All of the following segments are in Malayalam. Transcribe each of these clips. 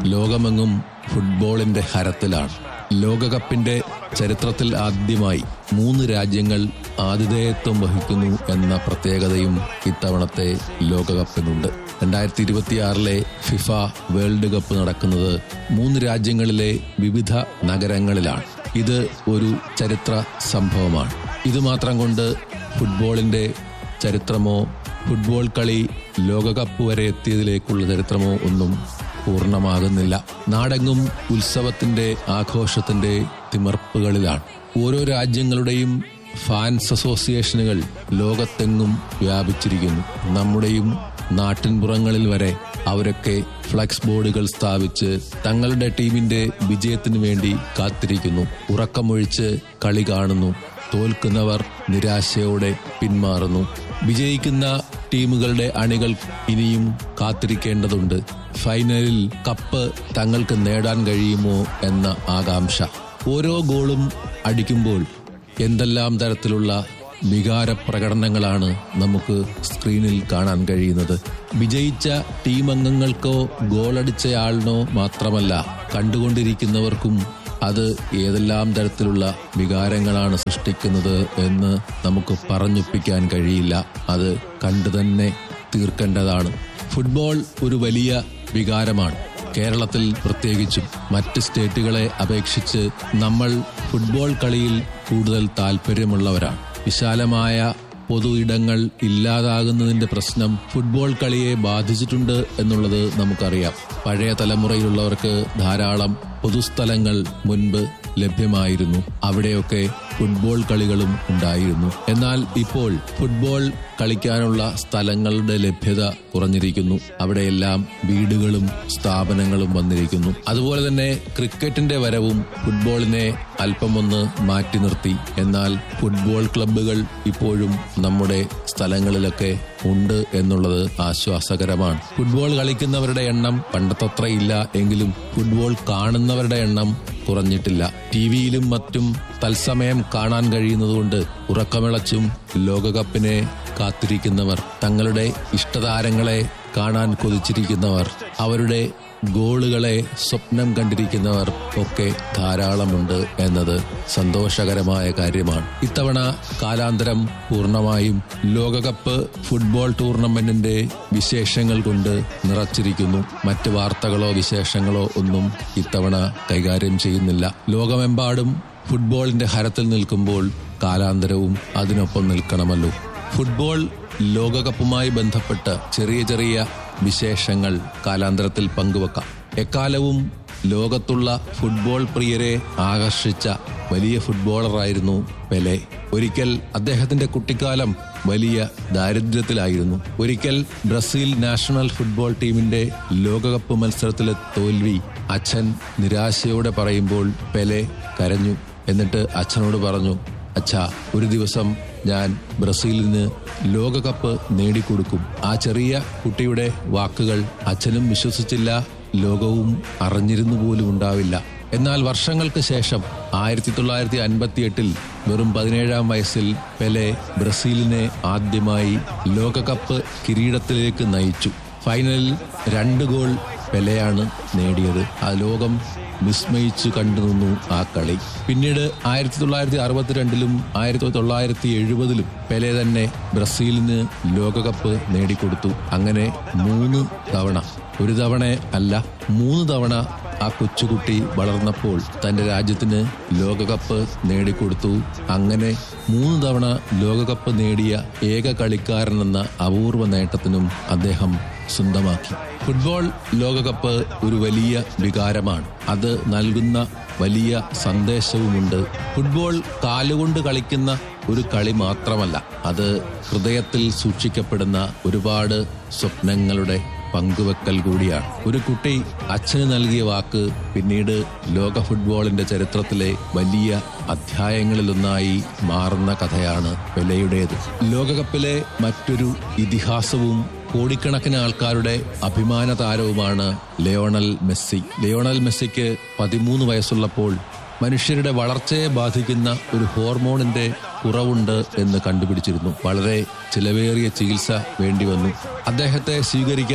ലോകമെങ്ങും ഫുട്ബോളിന്റെ ഹരത്തിലാണ് ലോകകപ്പിന്റെ ചരിത്രത്തിൽ ആദ്യമായി മൂന്ന് രാജ്യങ്ങൾ ആതിഥേയത്വം വഹിക്കുന്നു എന്ന പ്രത്യേകതയും ഇത്തവണത്തെ ലോകകപ്പിനുണ്ട് രണ്ടായിരത്തി ഇരുപത്തിയാറിലെ ഫിഫ വേൾഡ് കപ്പ് നടക്കുന്നത് മൂന്ന് രാജ്യങ്ങളിലെ വിവിധ നഗരങ്ങളിലാണ് ഇത് ഒരു ചരിത്ര സംഭവമാണ് ഇത് മാത്രം കൊണ്ട് ഫുട്ബോളിന്റെ ചരിത്രമോ ഫുട്ബോൾ കളി ലോകകപ്പ് വരെ എത്തിയതിലേക്കുള്ള ചരിത്രമോ ഒന്നും പൂർണ്ണമാകുന്നില്ല നാടെങ്ങും ഉത്സവത്തിന്റെ ആഘോഷത്തിന്റെ തിമർപ്പുകളിലാണ് ഓരോ രാജ്യങ്ങളുടെയും ഫാൻസ് അസോസിയേഷനുകൾ ലോകത്തെങ്ങും വ്യാപിച്ചിരിക്കുന്നു നമ്മുടെയും നാട്ടിൻപുറങ്ങളിൽ വരെ അവരൊക്കെ ഫ്ലക്സ് ബോർഡുകൾ സ്ഥാപിച്ച് തങ്ങളുടെ ടീമിന്റെ വിജയത്തിനു വേണ്ടി കാത്തിരിക്കുന്നു ഉറക്കമൊഴിച്ച് കളി കാണുന്നു തോൽക്കുന്നവർ നിരാശയോടെ പിന്മാറുന്നു വിജയിക്കുന്ന ടീമുകളുടെ അണികൾ ഇനിയും കാത്തിരിക്കേണ്ടതുണ്ട് ഫൈനലിൽ കപ്പ് തങ്ങൾക്ക് നേടാൻ കഴിയുമോ എന്ന ആകാംക്ഷ ഓരോ ഗോളും അടിക്കുമ്പോൾ എന്തെല്ലാം തരത്തിലുള്ള വികാര പ്രകടനങ്ങളാണ് നമുക്ക് സ്ക്രീനിൽ കാണാൻ കഴിയുന്നത് വിജയിച്ച ടീം അംഗങ്ങൾക്കോ ഗോളടിച്ചയാളിനോ മാത്രമല്ല കണ്ടുകൊണ്ടിരിക്കുന്നവർക്കും അത് ഏതെല്ലാം തരത്തിലുള്ള വികാരങ്ങളാണ് സൃഷ്ടിക്കുന്നത് എന്ന് നമുക്ക് പറഞ്ഞൊപ്പിക്കാൻ കഴിയില്ല അത് കണ്ടു തന്നെ തീർക്കേണ്ടതാണ് ഫുട്ബോൾ ഒരു വലിയ വികാരമാണ് കേരളത്തിൽ പ്രത്യേകിച്ചും മറ്റ് സ്റ്റേറ്റുകളെ അപേക്ഷിച്ച് നമ്മൾ ഫുട്ബോൾ കളിയിൽ കൂടുതൽ താല്പര്യമുള്ളവരാണ് വിശാലമായ പൊതു ഇടങ്ങൾ ഇല്ലാതാകുന്നതിന്റെ പ്രശ്നം ഫുട്ബോൾ കളിയെ ബാധിച്ചിട്ടുണ്ട് എന്നുള്ളത് നമുക്കറിയാം പഴയ തലമുറയിലുള്ളവർക്ക് ധാരാളം പൊതുസ്ഥലങ്ങൾ മുൻപ് ലഭ്യമായിരുന്നു അവിടെയൊക്കെ ഫുട്ബോൾ കളികളും ഉണ്ടായിരുന്നു എന്നാൽ ഇപ്പോൾ ഫുട്ബോൾ കളിക്കാനുള്ള സ്ഥലങ്ങളുടെ ലഭ്യത കുറഞ്ഞിരിക്കുന്നു അവിടെയെല്ലാം വീടുകളും സ്ഥാപനങ്ങളും വന്നിരിക്കുന്നു അതുപോലെ തന്നെ ക്രിക്കറ്റിന്റെ വരവും ഫുട്ബോളിനെ അല്പമൊന്ന് മാറ്റി നിർത്തി എന്നാൽ ഫുട്ബോൾ ക്ലബ്ബുകൾ ഇപ്പോഴും നമ്മുടെ സ്ഥലങ്ങളിലൊക്കെ ഉണ്ട് എന്നുള്ളത് ആശ്വാസകരമാണ് ഫുട്ബോൾ കളിക്കുന്നവരുടെ എണ്ണം പണ്ടത്തത്ര ഇല്ല എങ്കിലും ഫുട്ബോൾ കാണുന്നവരുടെ എണ്ണം കുറഞ്ഞിട്ടില്ല ടി വിയിലും മറ്റും തത്സമയം കാണാൻ കഴിയുന്നതുകൊണ്ട് ഉറക്കമിളച്ചും ലോകകപ്പിനെ കാത്തിരിക്കുന്നവർ തങ്ങളുടെ ഇഷ്ടതാരങ്ങളെ കാണാൻ കൊതിച്ചിരിക്കുന്നവർ അവരുടെ ഗോളുകളെ സ്വപ്നം കണ്ടിരിക്കുന്നവർ ഒക്കെ ധാരാളമുണ്ട് എന്നത് സന്തോഷകരമായ കാര്യമാണ് ഇത്തവണ കാലാന്തരം പൂർണ്ണമായും ലോകകപ്പ് ഫുട്ബോൾ ടൂർണമെന്റിന്റെ വിശേഷങ്ങൾ കൊണ്ട് നിറച്ചിരിക്കുന്നു മറ്റ് വാർത്തകളോ വിശേഷങ്ങളോ ഒന്നും ഇത്തവണ കൈകാര്യം ചെയ്യുന്നില്ല ലോകമെമ്പാടും ഫുട്ബോളിന്റെ ഹരത്തിൽ നിൽക്കുമ്പോൾ കാലാന്തരവും അതിനൊപ്പം നിൽക്കണമല്ലോ ഫുട്ബോൾ ലോകകപ്പുമായി ബന്ധപ്പെട്ട ചെറിയ ചെറിയ വിശേഷങ്ങൾ കാലാന്തരത്തിൽ പങ്കുവെക്കാം എക്കാലവും ലോകത്തുള്ള ഫുട്ബോൾ പ്രിയരെ ആകർഷിച്ച വലിയ ഫുട്ബോളറായിരുന്നു പെലെ ഒരിക്കൽ അദ്ദേഹത്തിന്റെ കുട്ടിക്കാലം വലിയ ദാരിദ്ര്യത്തിലായിരുന്നു ഒരിക്കൽ ബ്രസീൽ നാഷണൽ ഫുട്ബോൾ ടീമിന്റെ ലോകകപ്പ് മത്സരത്തിലെ തോൽവി അച്ഛൻ നിരാശയോടെ പറയുമ്പോൾ പെലെ കരഞ്ഞു എന്നിട്ട് അച്ഛനോട് പറഞ്ഞു അച്ഛാ ഒരു ദിവസം ഞാൻ ബ്രസീലിന് ലോകകപ്പ് നേടിക്കൊടുക്കും ആ ചെറിയ കുട്ടിയുടെ വാക്കുകൾ അച്ഛനും വിശ്വസിച്ചില്ല ലോകവും അറിഞ്ഞിരുന്നു പോലും ഉണ്ടാവില്ല എന്നാൽ വർഷങ്ങൾക്ക് ശേഷം ആയിരത്തി തൊള്ളായിരത്തി അൻപത്തി എട്ടിൽ വെറും പതിനേഴാം വയസ്സിൽ പെലെ ബ്രസീലിനെ ആദ്യമായി ലോകകപ്പ് കിരീടത്തിലേക്ക് നയിച്ചു ഫൈനലിൽ രണ്ട് ഗോൾ പെലെയാണ് നേടിയത് ആ ലോകം വിസ്മയിച്ചു കണ്ടുനിന്നു ആ കളി പിന്നീട് ആയിരത്തി തൊള്ളായിരത്തി അറുപത്തിരണ്ടിലും ആയിരത്തി തൊള്ളായിരത്തി എഴുപതിലും പെലെ തന്നെ ബ്രസീലിന് ലോകകപ്പ് നേടിക്കൊടുത്തു അങ്ങനെ മൂന്ന് തവണ ഒരു തവണ അല്ല മൂന്ന് തവണ ആ കൊച്ചുകുട്ടി വളർന്നപ്പോൾ തന്റെ രാജ്യത്തിന് ലോകകപ്പ് നേടിക്കൊടുത്തു അങ്ങനെ മൂന്ന് തവണ ലോകകപ്പ് നേടിയ ഏക കളിക്കാരനെന്ന അപൂർവ നേട്ടത്തിനും അദ്ദേഹം സ്വന്തമാക്കി ഫുട്ബോൾ ലോകകപ്പ് ഒരു വലിയ വികാരമാണ് അത് നൽകുന്ന വലിയ സന്ദേശവുമുണ്ട് ഫുട്ബോൾ കാലുകൊണ്ട് കളിക്കുന്ന ഒരു കളി മാത്രമല്ല അത് ഹൃദയത്തിൽ സൂക്ഷിക്കപ്പെടുന്ന ഒരുപാട് സ്വപ്നങ്ങളുടെ പങ്കുവെക്കൽ കൂടിയാണ് ഒരു കുട്ടി അച്ഛന് നൽകിയ വാക്ക് പിന്നീട് ലോക ഫുട്ബോളിന്റെ ചരിത്രത്തിലെ വലിയ അധ്യായങ്ങളിലൊന്നായി മാറുന്ന കഥയാണ് പെലെയുടേത് ലോകകപ്പിലെ മറ്റൊരു ഇതിഹാസവും കോടിക്കണക്കിന് ആൾക്കാരുടെ അഭിമാന താരവുമാണ് ലിയോണൽ മെസ്സി ലിയോണൽ മെസ്സിക്ക് പതിമൂന്ന് വയസ്സുള്ളപ്പോൾ മനുഷ്യരുടെ വളർച്ചയെ ബാധിക്കുന്ന ഒരു ഹോർമോണിന്റെ കുറവുണ്ട് എന്ന് കണ്ടുപിടിച്ചിരുന്നു വളരെ ചിലവേറിയ ചികിത്സ വേണ്ടി വന്നു അദ്ദേഹത്തെ സ്വീകരിക്കാൻ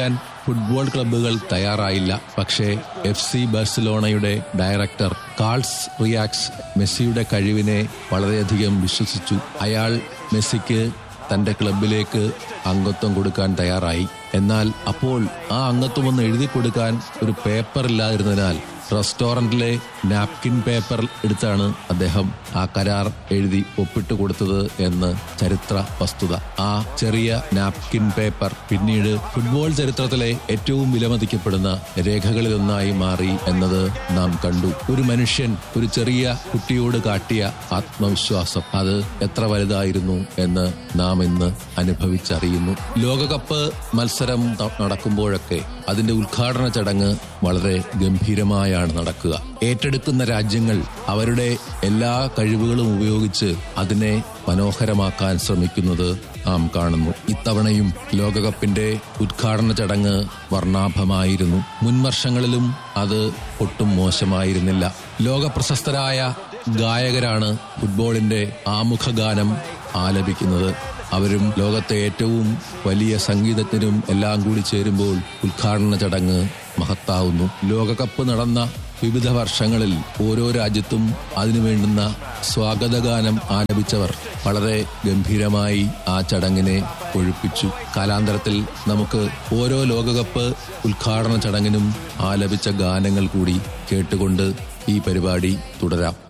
ഫുട്ബോൾ ക്ലബ്ബുകൾ തയ്യാറായില്ല പക്ഷേ എഫ് സി ബാഴ്സലോണയുടെ ഡയറക്ടർ കാൾസ് റിയാക്സ് മെസ്സിയുടെ കഴിവിനെ വളരെയധികം വിശ്വസിച്ചു അയാൾ മെസ്സിക്ക് തന്റെ ക്ലബിലേക്ക് അംഗത്വം കൊടുക്കാൻ തയ്യാറായി എന്നാൽ അപ്പോൾ ആ അംഗത്വം ഒന്ന് എഴുതി കൊടുക്കാൻ ഒരു പേപ്പർ ഇല്ലാതിരുന്നതിനാൽ റെസ്റ്റോറന്റിലെ നാപ്കിൻ പേപ്പർ എടുത്താണ് അദ്ദേഹം ആ കരാർ എഴുതി ഒപ്പിട്ട് കൊടുത്തത് എന്ന് ചരിത്ര വസ്തുത ആ ചെറിയ നാപ്കിൻ പേപ്പർ പിന്നീട് ഫുട്ബോൾ ചരിത്രത്തിലെ ഏറ്റവും വിലമതിക്കപ്പെടുന്ന രേഖകളിലൊന്നായി മാറി എന്നത് നാം കണ്ടു ഒരു മനുഷ്യൻ ഒരു ചെറിയ കുട്ടിയോട് കാട്ടിയ ആത്മവിശ്വാസം അത് എത്ര വലുതായിരുന്നു എന്ന് നാം ഇന്ന് അനുഭവിച്ചറിയുന്നു ലോകകപ്പ് മത്സരം ന- നടക്കുമ്പോഴൊക്കെ അതിന്റെ ഉദ്ഘാടന ചടങ്ങ് വളരെ ഗംഭീരമായാണ് നടക്കുക ഏറ്റെടുക്കുന്ന രാജ്യങ്ങൾ അവരുടെ എല്ലാ കഴിവുകളും ഉപയോഗിച്ച് അതിനെ മനോഹരമാക്കാൻ ശ്രമിക്കുന്നത് നാം കാണുന്നു ഇത്തവണയും ലോകകപ്പിന്റെ ഉദ്ഘാടന ചടങ്ങ് വർണ്ണാഭമായിരുന്നു മുൻ വർഷങ്ങളിലും അത് ഒട്ടും മോശമായിരുന്നില്ല ലോക പ്രശസ്തരായ ഗായകരാണ് ഫുട്ബോളിന്റെ ആമുഖഗാനം ആലപിക്കുന്നത് അവരും ലോകത്തെ ഏറ്റവും വലിയ സംഗീതജ്ഞരും എല്ലാം കൂടി ചേരുമ്പോൾ ഉദ്ഘാടന ചടങ്ങ് മഹത്താവുന്നു ലോകകപ്പ് നടന്ന വിവിധ വർഷങ്ങളിൽ ഓരോ രാജ്യത്തും അതിനു വേണ്ടുന്ന സ്വാഗതഗാനം ആലപിച്ചവർ വളരെ ഗംഭീരമായി ആ ചടങ്ങിനെ ഒഴിപ്പിച്ചു കാലാന്തരത്തിൽ നമുക്ക് ഓരോ ലോകകപ്പ് ഉദ്ഘാടന ചടങ്ങിനും ആലപിച്ച ഗാനങ്ങൾ കൂടി കേട്ടുകൊണ്ട് ഈ പരിപാടി തുടരാം